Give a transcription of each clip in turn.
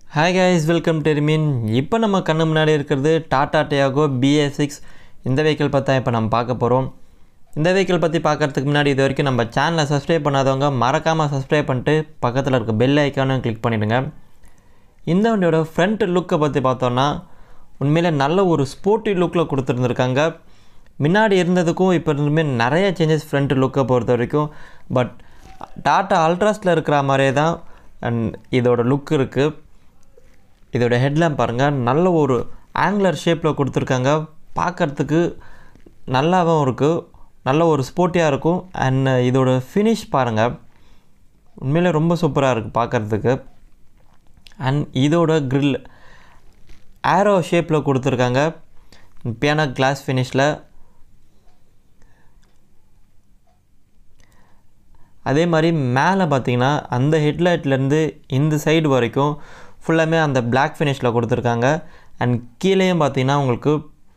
hi guys welcome டெர்மின் இப்போ நம்ம கண்ணு முன்னாடி இருக்கிறது டாடா டியாகோ பிஎஸ் சிக்ஸ் இந்த வெஹிக்கிள் பார்த்தா இப்போ நம்ம பார்க்க போகிறோம் இந்த வெஹிக்கிள் பற்றி பார்க்கறதுக்கு முன்னாடி இது வரைக்கும் நம்ம சேனலை சப்ஸ்கிரைப் பண்ணாதவங்க மறக்காமல் சப்ஸ்கிரைப் பண்ணிட்டு பக்கத்தில் இருக்க பெல் ஐக்கானும் கிளிக் பண்ணிவிடுங்க இந்த வண்டியோட ஃப்ரண்ட் லுக்கை பற்றி பார்த்தோன்னா உண்மையிலே நல்ல ஒரு ஸ்போர்ட்டி லுக்கில் கொடுத்துருந்துருக்காங்க முன்னாடி இருந்ததுக்கும் இப்போ இருந்துமே நிறைய சேஞ்சஸ் ஃப்ரண்ட் லுக்கை பொறுத்த வரைக்கும் பட் டாட்டா அல்ட்ராஸில் இருக்கிற மாதிரியே தான் அண்ட் இதோட லுக் இருக்குது இதோட ஹெட்லேம்ப் பாருங்கள் நல்ல ஒரு ஆங்குலர் ஷேப்பில் கொடுத்துருக்காங்க பார்க்குறதுக்கு நல்லாவும் இருக்குது நல்ல ஒரு ஸ்போர்ட்டியாக இருக்கும் அண்ட் இதோட ஃபினிஷ் பாருங்கள் உண்மையிலே ரொம்ப சூப்பராக இருக்குது பார்க்குறதுக்கு அண்ட் இதோட grill ஆரோ ஷேப்பில் கொடுத்துருக்காங்க பியானோ கிளாஸ் ஃபினிஷில் அதே மாதிரி மேலே பார்த்தீங்கன்னா அந்த ஹெட்லைட்லேருந்து இந்த சைடு வரைக்கும் ஃபுல்லாமே அந்த Black ஃபினிஷில் கொடுத்துருக்காங்க அண்ட் கீழேயும் பார்த்தீங்கன்னா உங்களுக்கு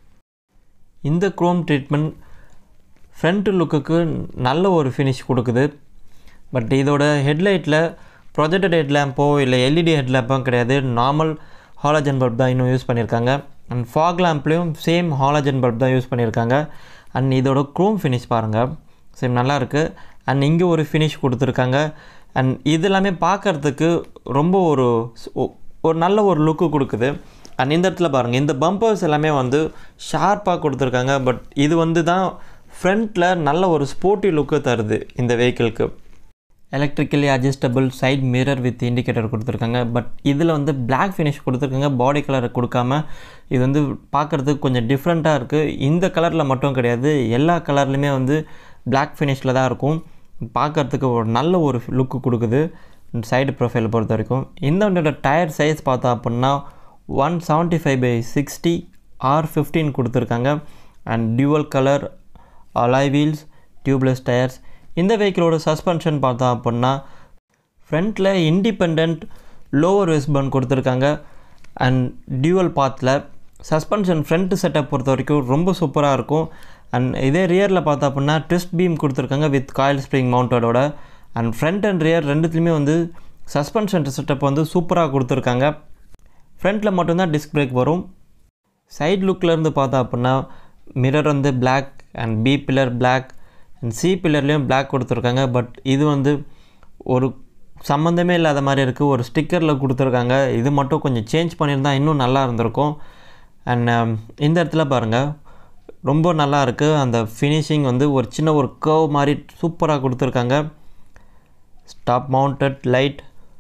இந்த க்ரோம் ட்ரீட்மெண்ட் ஃப்ரண்ட் லுக்குக்கு நல்ல ஒரு ஃபினிஷ் கொடுக்குது பட் இதோட ஹெட்லைட்டில் ப்ரொஜெக்டட் ஹெட்லேம்போ இல்லை எல்இடி ஹெட்லேம்போ கிடையாது நார்மல் ஹாலஜன் பல்ப் தான் இன்னும் யூஸ் பண்ணியிருக்காங்க அண்ட் ஃபாக் லேம்ப்லேயும் சேம் ஹாலஜன் பல்ப் தான் யூஸ் பண்ணியிருக்காங்க அண்ட் இதோட க்ரோம் ஃபினிஷ் பாருங்கள் சேம் நல்லா இருக்குது அண்ட் இங்கே ஒரு ஃபினிஷ் கொடுத்துருக்காங்க அண்ட் இது எல்லாமே பார்க்குறதுக்கு ரொம்ப ஒரு ஸ்- ஒ- ஒரு நல்ல ஒரு லுக்கு கொடுக்குது அண்ட் இந்த இடத்துல பாருங்கள் இந்த பம்பர்ஸ் எல்லாமே வந்து ஷார்ப்பாக கொடுத்துருக்காங்க பட் இது வந்து தான் ஃப்ரண்ட்டில் நல்ல ஒரு ஸ்போர்ட்டி லுக்கு தருது இந்த வெஹிக்கிளுக்கு electrically adjustable side mirror with indicator கொடுத்துருக்காங்க பட் இதில் வந்து Black ஃபினிஷ் கொடுத்துருக்காங்க பாடி கலர் கொடுக்காம இது வந்து பார்க்குறதுக்கு கொஞ்சம் டிஃப்ரெண்ட்டாக இருக்குது இந்த கலரில் மட்டும் கிடையாது எல்லா கலர்லையுமே வந்து Black ஃபினிஷில் தான் இருக்கும் பார்க்குறதுக்கு ஒரு நல்ல ஒரு லுக்கு கொடுக்குது சைடு ப்ரொஃபைல் பொறுத்த வரைக்கும் இந்த வண்டியோட டயர் சைஸ் பார்த்தோம் அப்படின்னா one seventy five by sixty R fifteen கொடுத்துருக்காங்க and dual colour alloy wheels tubeless tyres இந்த வெஹிக்கிளோட சஸ்பென்ஷன் பார்த்தோம் அப்படின்னா ஃப்ரண்ட்டில் இண்டிபெண்ட் லோவர் வெஸ்பர்ன் கொடுத்துருக்காங்க அண்ட் டியூவல் பாத்தில் சஸ்பென்ஷன் ஃப்ரண்ட் செட்டப் பொறுத்த வரைக்கும் ரொம்ப சூப்பராக இருக்கும் அண்ட் இதே ரியரில் பார்த்தோம் அப்படின்னா ட்விஸ்ட் பீம் கொடுத்துருக்காங்க வித் காயில் ஸ்ப்ரிங் மவுண்டடோட அண்ட் ஃப்ரண்ட் அண்ட் ரியர் ரெண்டுத்துலேயுமே வந்து சஸ்பென்ஷன் செட்டப் வந்து சூப்பராக கொடுத்துருக்காங்க ஃப்ரண்ட்டில் மட்டும்தான் டிஸ்க் பிரேக் வரும் சைடு லுக்கில் இருந்து பார்த்தா அப்படின்னா மிரர் வந்து Black and B pillar Black and C பில்லர்லேயும் Black கொடுத்துருக்காங்க பட் இது வந்து ஒரு சம்மந்தமே இல்லாத மாதிரி இருக்குது ஒரு ஸ்டிக்கரில் கொடுத்துருக்காங்க இது மட்டும் கொஞ்சம் சேஞ்ச் பண்ணியிருந்தா இன்னும் நல்லா இருந்திருக்கும் அண்ட் இந்த இடத்துல பாருங்கள் ரொம்ப நல்லா இருக்குது அந்த ஃபினிஷிங் வந்து ஒரு சின்ன ஒரு கர்வ் மாதிரி சூப்பராக கொடுத்துருக்காங்க ஸ்டாப் மவுண்டட் லைட்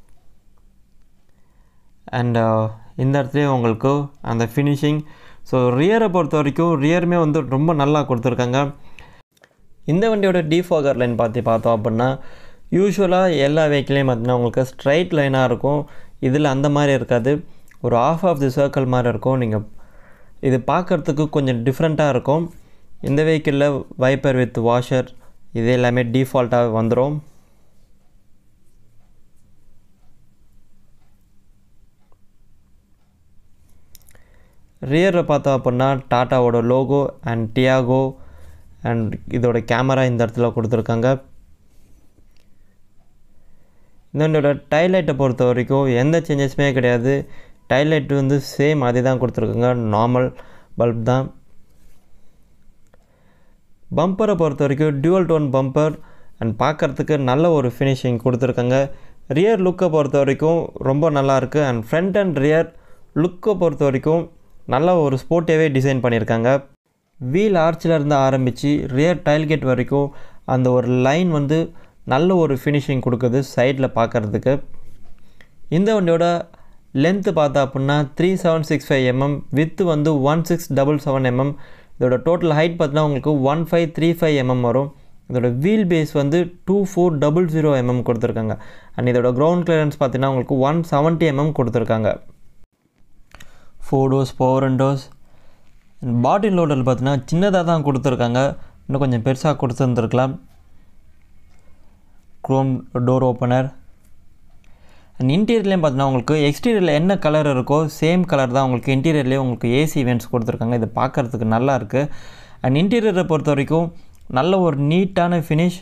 அண்ட் இந்த இடத்துலையும் உங்களுக்கு அந்த ஃபினிஷிங் ஸோ ரியரை பொறுத்த வரைக்கும் ரியருமே வந்து ரொம்ப நல்லா கொடுத்துருக்காங்க இந்த வண்டியோட டிஃபாகர் லைன் பார்த்து பார்த்தோம் அப்படின்னா யூஸ்வலாக எல்லா வெஹிக்கிளையும் பார்த்தீங்கன்னா உங்களுக்கு ஸ்ட்ரைட் லைனாக இருக்கும் இதில் அந்த மாதிரி இருக்காது ஒரு ஆஃப் ஆஃப் தி சர்க்கிள் மாதிரி இருக்கும் நீங்கள் இது பார்க்குறதுக்கு கொஞ்சம் டிஃப்ரெண்ட்டாக இருக்கும் இந்த வெஹிக்கிளில் வைப்பர் வித் வாஷர் இது எல்லாமே டிஃபால்ட்டாக வந்துடும் ரியரில் பார்த்தோம் அப்படின்னா டாட்டாவோட லோகோ அண்ட் டியாகோ அண்ட் இதோட கேமரா இந்த இடத்துல கொடுத்துருக்காங்க இதோட டைலைட்டை பொறுத்த வரைக்கும் எந்த சேஞ்சஸுமே கிடையாது டைலைட் வந்து சேம் அதே தான் கொடுத்துருக்காங்க நார்மல் பல்ப் தான் பம்பரை பொறுத்த வரைக்கும் டியூவல் டோன் பம்பர் அண்ட் பார்க்குறதுக்கு நல்ல ஒரு ஃபினிஷிங் கொடுத்துருக்காங்க ரியர் லுக்கை பொறுத்த வரைக்கும் ரொம்ப நல்லா இருக்குது அண்ட் ஃப்ரண்ட் அண்ட் ரியர் லுக்கை பொறுத்த வரைக்கும் நல்ல ஒரு ஸ்போர்ட்டியாகவே டிசைன் பண்ணியிருக்காங்க வீல் ஆர்ச்சில் இருந்து ஆரம்பித்து ரியர் டைல்கேட் வரைக்கும் அந்த ஒரு லைன் வந்து நல்ல ஒரு ஃபினிஷிங் கொடுக்குது சைடில் பார்க்குறதுக்கு இந்த வண்டியோட லென்த்து பார்த்தா அப்படின்னா three seven six five MM with வந்து one six double seven MM இதோட டோட்டல் ஹைட் பார்த்தீங்கன்னா உங்களுக்கு one five three five MM வரும் இதோட வீல் பேஸ் வந்து two four double zero MM கொடுத்துருக்காங்க அண்ட் இதோட கிரவுண்ட் கிளியரன்ஸ் பார்த்தீங்கன்னா உங்களுக்கு ஒன் செவன்ட்டி எம்எம் கொடுத்துருக்காங்க four doors power windows bottle holder பார்த்தீங்கன்னா சின்னதாக தான் கொடுத்துருக்காங்க இன்னும் கொஞ்சம் பெருசாக கொடுத்துருந்துருக்கலாம் க்ரோம் டோர் ஓப்பனர் அண்ட் இன்டீரியர்லேயும் பார்த்தீங்கன்னா உங்களுக்கு எக்ஸ்டீரியரில் என்ன கலர் இருக்கோ சேம் கலர் தான் உங்களுக்கு இன்டீரியர்லேயே உங்களுக்கு ஏசி இவெண்ட்ஸ் கொடுத்துருக்காங்க இது பார்க்குறதுக்கு நல்லா இருக்குது அண்ட் இன்டீரியரை பொறுத்த வரைக்கும் நல்ல ஒரு நீட்டான ஃபினிஷ்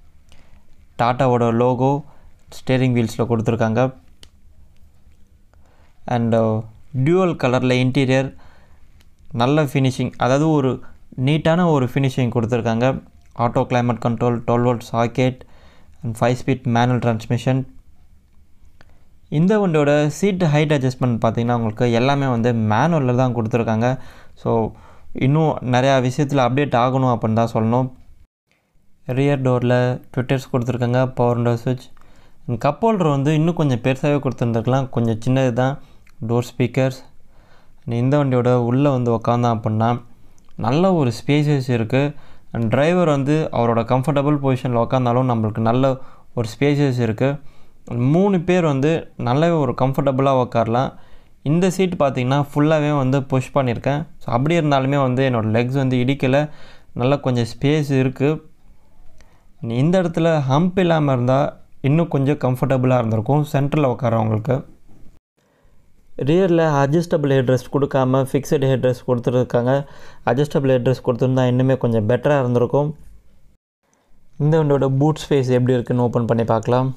டாட்டாவோட லோகோ ஸ்டேரிங் வீல்ஸில் கொடுத்துருக்காங்க அண்ட் டியூவல் கலரில் இன்டீரியர் நல்ல ஃபினிஷிங் அதாவது ஒரு நீட்டான ஒரு ஃபினிஷிங் கொடுத்துருக்காங்க auto climate control dual volt socket and five speed manual transmission இந்த வண்டியோட சீட் ஹைட் அட்ஜஸ்ட்மெண்ட் பார்த்திங்கன்னா உங்களுக்கு எல்லாமே வந்து மேனுவலில் தான் கொடுத்துருக்காங்க ஸோ இன்னும் நிறையா விஷயத்தில் அப்டேட் ஆகணும் அப்படின்னு தான் சொல்லணும் ரியர் டோரில் ட்விட்டர்ஸ் கொடுத்துருக்காங்க பவர் விண்டோ சுவிட்ச் கப் ஹோல்டர் வந்து இன்னும் கொஞ்சம் பெருசாகவே கொடுத்துருந்துருக்கலாம் கொஞ்சம் சின்னது தான் டோர் ஸ்பீக்கர்ஸ் இந்த வண்டியோட உள்ளே வந்து உக்காந்தான் அப்படின்னா நல்ல ஒரு ஸ்பேசஸ் இருக்குது அண்ட் டிரைவர் வந்து அவரோட கம்ஃபர்டபுள் பொசிஷனில் உக்காந்தாலும் நம்மளுக்கு நல்ல ஒரு ஸ்பேசஸ் இருக்குது மூணு பேர் வந்து நல்லாவே ஒரு கம்ஃபர்டபுளாக உக்காரலாம் இந்த சீட் பார்த்திங்கன்னா ஃபுல்லாகவே வந்து புஷ் பண்ணியிருக்கேன் ஸோ அப்படி இருந்தாலுமே வந்து என்னோடய லெக்ஸ் வந்து இடிக்கலை நல்லா கொஞ்சம் ஸ்பேஸ் இருக்குது இந்த இடத்துல ஹம்ப் இல்லாமல் இருந்தால் இன்னும் கொஞ்சம் கம்ஃபர்டபுளாக இருந்திருக்கும் சென்டரில் உட்காரவங்களுக்கு ரியரில் அட்ஜஸ்டபிள் ஹெட்ரெஸ்ட் கொடுக்காம ஃபிக்ஸட் ஹெட்ரெஸ்ட் கொடுத்துருக்காங்க அட்ஜஸ்டபிள் ஹெட்ரெஸ்ட் கொடுத்துருந்தா இன்னுமே கொஞ்சம் பெட்டராக இருந்திருக்கும் இந்த வண்டியோட பூட் ஸ்பேஸ் எப்படி இருக்குன்னு ஓப்பன் பண்ணி பார்க்கலாம்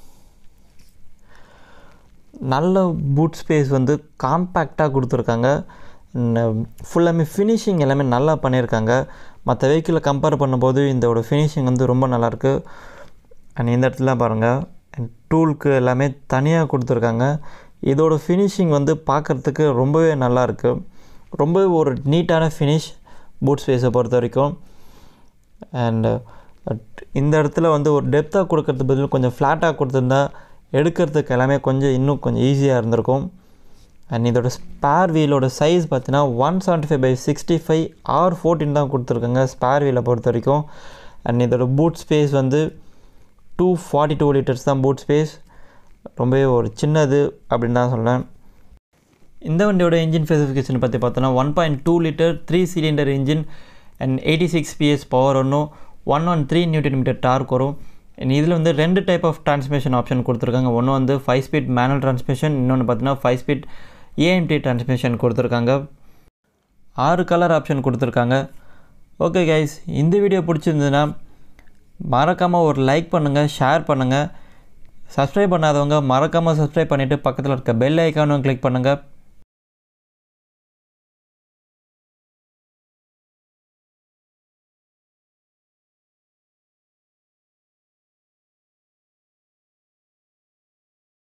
நல்ல பூட் ஸ்பேஸ் வந்து காம்பேக்டாக கொடுத்துருக்காங்க ஃபுல்லாமே ஃபினிஷிங் எல்லாமே நல்லா பண்ணியிருக்காங்க மற்ற வெஹிக்கிளை கம்பேர் பண்ணும்போது இதோட ஃபினிஷிங் வந்து ரொம்ப நல்லாயிருக்கு அண்ட் இந்த இடத்துல பாருங்கள் டூலுக்கு எல்லாமே தனியாக கொடுத்துருக்காங்க இதோட ஃபினிஷிங் வந்து பார்க்குறதுக்கு ரொம்பவே நல்லாயிருக்கு ரொம்பவே ஒரு நீட்டான ஃபினிஷ் பூட் ஸ்பேஸை பொறுத்த வரைக்கும் அண்டு இந்த இடத்துல வந்து ஒரு டெப்த்தாக கொடுக்கறது பதில் கொஞ்சம் ஃப்ளாட்டாக கொடுத்துருந்தா எடுக்கிறதுக்கு எல்லாமே கொஞ்சம் இன்னும் கொஞ்சம் ஈஸியாக இருந்திருக்கும் அண்ட் இதோட ஸ்பேர் வீலோட சைஸ் பார்த்தீங்கன்னா one seventy five by sixty five R fourteen தான் கொடுத்துருக்காங்க ஸ்பேர் வீலை பொறுத்த வரைக்கும் அண்ட் இதோட பூட் ஸ்பேஸ் வந்து டூ ஃபார்ட்டி டூ லிட்டர்ஸ் தான் பூட் ஸ்பேஸ் ரொம்பவே ஒரு சின்னது அப்படின்னு தான் சொல்கிறேன் இந்த வண்டியோட இன்ஜின் ஸ்பெசிஃபிகேஷன் பற்றி பார்த்தோன்னா one point two litre three cylinder engine and eighty six PS power ஒன்றும் one one three newton metre torque வரும் இதில் வந்து ரெண்டு டைப் ஆஃப் டிரான்ஸ்மிஷன் ஆப்ஷன் கொடுத்துருக்காங்க ஒன்று வந்து ஃபைவ் ஸ்பீட் மேனுவல் டிரான்ஸ்மிஷன் இன்னொன்று பார்த்தீங்கன்னா ஃபைவ் ஸ்பீட் ஏஎம்டி டிரான்ஸ்மிஷன் கொடுத்துருக்காங்க ஆறு கலர் ஆப்ஷன் கொடுத்துருக்காங்க ஓகே கைஸ் இந்த வீடியோ பிடிச்சிருந்ததுன்னா மறக்காமல் ஒரு லைக் பண்ணுங்கள் ஷேர் பண்ணுங்கள் சப்ஸ்கிரைப் பண்ணாதவங்க மறக்காமல் சப்ஸ்கிரைப் பண்ணிவிட்டு பக்கத்தில் இருக்க பெல் ஐக்கானும் கிளிக் பண்ணுங்கள்